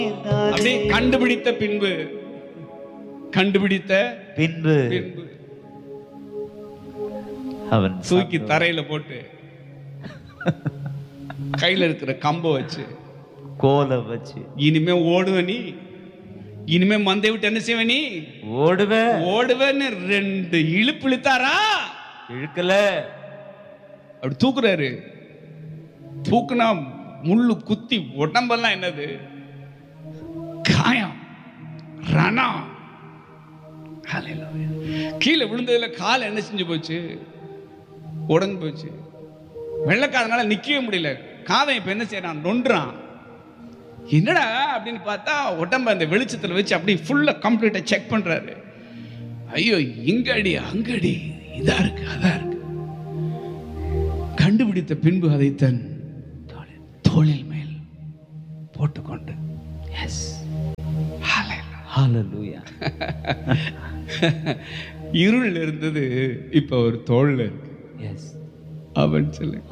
அப்படியே கண்டுபிடித்த பின்பு கண்டுபிடித்த பின்பு பின்பு அவன் தூக்கி தரையில போட்டு கையில இருக்கிற கம்ப வச்சு கோலை வச்சு இனிமே ஓடுவ நீ இனிமே மந்தை விட்டு என்ன செய்வ நீ ஓடுவ ஓடுவேன்னு ரெண்டு இழுப்பு இழுத்தாரா இழுக்கல அப்படி தூக்குறாரு தூக்குனா முள்ளு குத்தி உடம்பெல்லாம் என்னது காயம் ரணம் ஹalleluya. கீழே விழுந்ததுல கால் என்ன செஞ்சு போச்சு உடஞ்சு போச்சு வெள்ளக்காரனால நிக்கவே முடியல காதை இப்ப என்ன செய்யறான் நொன்றான் என்னடா அப்படின்னு பார்த்தா உடம்ப அந்த வெளிச்சத்துல வச்சு அப்படி ஃபுல்லா கம்ப்ளீட்டா செக் பண்றாரு ஐயோ இங்கடி அங்கடி இதா இருக்கு அதா இருக்கு கண்டுபிடித்த பின்பு அதை தன் தோளில் மேல் போட்டுக்கொண்டு எஸ் ஹalleluya இருள் இருந்தது இப்ப ஒரு தோல்ல இருக்கு எஸ் அவன் சொல்லு